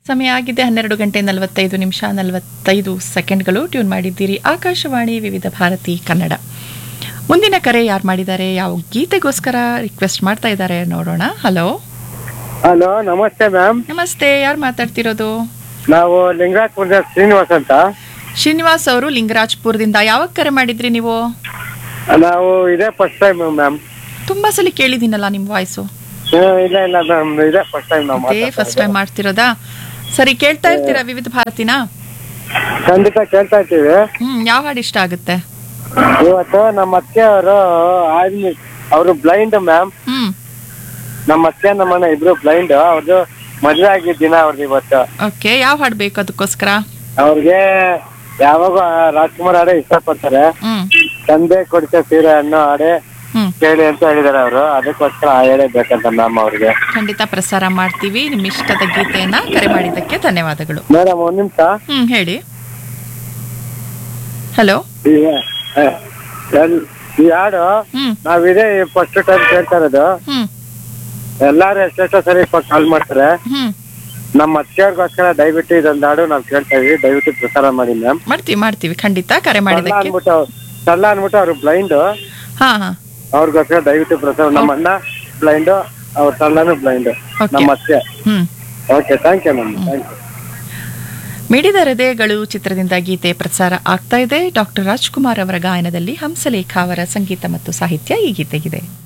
ಸಮಯ ಆಗಿದೆ ಹನ್ನೆರಡು ಗಂಟೆ ನಲವತ್ತೈದು ನಿಮಿಷ ನಲವತ್ತೈದು ಸೆಕೆಂಡ್ಗಳು ಟ್ಯೂನ್ ಮಾಡಿದ್ದೀರಿ ಆಕಾಶವಾಣಿ ವಿವಿಧ ಭಾರತಿ ಕನ್ನಡ ಮುಂದಿನ ಕರೆ ಯಾರು ಮಾಡಿದ್ದಾರೆ ಯಾವ ಗೀತೆಗೋಸ್ಕರ ರಿಕ್ವೆಸ್ಟ್ ಮಾಡ್ತಾ ಇದ್ದಾರೆ ನೋಡೋಣ ಹಲೋ ಹಲೋ ನಮಸ್ತೆ ಮ್ಯಾಮ್ ನಮಸ್ತೆ ಯಾರು ಮಾತಾಡ್ತಿರೋದು ನಾವು ಲಿಂಗರಾಜಪುರದ ಶ್ರೀನಿವಾಸ್ ಅಂತ ಶ್ರೀನಿವಾಸ್ ಅವರು ಲಿಂಗರಾಜ್ಪುರದಿಂದ ಯಾವಾಗ ಕರೆ ಮಾಡಿದ್ರಿ ನೀವು ನಾವು ಇದೇ ಫಸ್ಟ್ ಟೈಮ್ ಮ್ಯಾಮ್ ತುಂಬಾ ಸಲ ಕೇಳಿದ್ದೀನಲ್ಲ ನಿಮ್ಮ ವಾಯ್ಸು ಇಲ್ಲ ಇಲ್ಲ ಮ್ಯಾಮ್ ಇದೇ ಫಸ್ಟ್ ಟೈಮ್ ನಾವು ಅದೇ ಫಸ್ಟ್ ಟೈಮ್ ಮಾಡ್ತಿರೋದಾ ಸರಿ ಕೇಳ್ತಾ ಇರ್ತೀರಾ ವಿವಿಧ ಭಾರತಿನ ಖಂಡಿತ ಕೇಳ್ತಾ ಇರ್ತೀವಿ ಹ್ಮ್ ಯಾವ ಹಾಡು ಇಷ್ಟ ಆಗುತ್ತೆ ಇವತ್ತು ನಮ್ಮ ಅತ್ತೆ ಅವರು ಆರ್ಮಿ ಅವರು ಬ್ಲೈಂಡ್ ಮ್ಯಾಮ್ ಹ್ಮ್ ನಮ್ಮ ಅತ್ತೆ ನಮ್ಮನ್ನ ಇಬ್ರು ಬ್ಲೈಂಡ್ ಅವ್ರದ್ದು ಮದುವೆ ಆಗಿದ್ದ ದಿನ ಅವ್ರದ್ದು ಇವತ್ತು ಓಕೆ ಯಾವ ಹಾಡು ಬೇಕು ಅದಕ್ಕೋಸ್ಕರ ಅವ್ರಿಗೆ ಯಾವಾಗ ರಾಜ್ಕುಮಾರ್ ಹಾಡೇ ಇಷ್ಟಪಡ್ತಾರೆ ಹ್ಮ್ ತಂದೆ ಕೊಡಿಸ ಸೀರೆ ಅನ್ನೋ ಹಾಡೆ ಹ್ಮ್ ಕೇಳಿ ಅಂತ ಹೇಳಿದಾರೆ ಅವರು ಅದಕ್ಕೋಸ್ಕರ ಆ ಹೇಳೇ ಬೇಕಂತ ಮ್ಯಾಮ್ ಅವ್ರಿಗೆ ಖಂಡಿತ ಪ್ರಸಾರ ಮಾಡ್ತೀವಿ ನಿಮ್ಮ ಇಷ್ಟದ ಗೀತೆಯನ್ನ ಕರೆ ಮಾಡಿದ್ದಕ್ಕೆ ಧನ್ಯವಾದಗಳು ಮೇಡಮ್ ಒಂದ್ ನಿಮಿಷ ಹ್ಮ್ ಹೇಳಿ ಹಲೋ ಈಗ, ಹ, ಎಲ್- ಈ ಹಾಡು ಹ್ಮ್ ನಾವಿದೇ ಫಸ್ಟ್ ಟೈಮ್ ಕೇಳ್ತಾ ಇರೋದು ಹ್ಮ್ ಎಲ್ಲಾರು ಎಷ್ಟೆಷ್ಟೋ ಸರಿ ಕಾಲ್ ಮಾಡ್ತಾರೆ ಹ್ಮ್ ನಮ್ಮ ಅತ್ತೆಯವ್ರಿಗೋಸ್ಕರ ದಯವಿಟ್ಟು ಇದೊಂದು ಹಾಡು ನಾವು ಕೇಳ್ತಾ ಇದೀವಿ ದಯವಿಟ್ಟು ಪ್ರಸಾರ ಮಾಡಿ ಮ್ಯಾಮ್ ಮಾಡ್ತೀವಿ ಮಾಡ್ತೀವಿ ಖಂಡಿತ ಕರೆ ಸಲ್ಲ ಮಾಡಿದ್ದಕ್ಕೆ ಅನ್ಬಿಟ್ಟು ಅವ್ರು- ಸಲ್ಲ ಅನ್ಬಿಟ್ಟು ಅವ್ರು ಬ್ಲೈಂಡ್ ಹಾ ಹಾ ಅವ್ರಿಗೋಸ್ಕರ ದಯವಿಟ್ಟು ಪ್ರಸಾರ ನಮ್ಮ ಅಣ್ಣ ಬ್ಲೈಂಡ್ ಅವ್ರ ಸಲ್ಲನು ಬ್ಲೈಂಡ್ Okay. ನಮ್ಮ ಅತ್ತೆ hmm okay thank you ma'am thank you ಮಿಡಿದ ಹೃದಯಗಳು ಚಿತ್ರದಿಂದ ಗೀತೆ ಪ್ರಸಾರ ಆಗ್ತಾ ಇದೆ ಡಾಕ್ಟರ್ ರಾಜ್ಕುಮಾರ್ ಅವರ ಗಾಯನದಲ್ಲಿ ಹಂಸಲೇಖ ಅವರ ಸಂಗೀತ ಮತ್ತು ಸಾಹಿತ್ಯ ಈ ಗೀತೆಗಿದೆ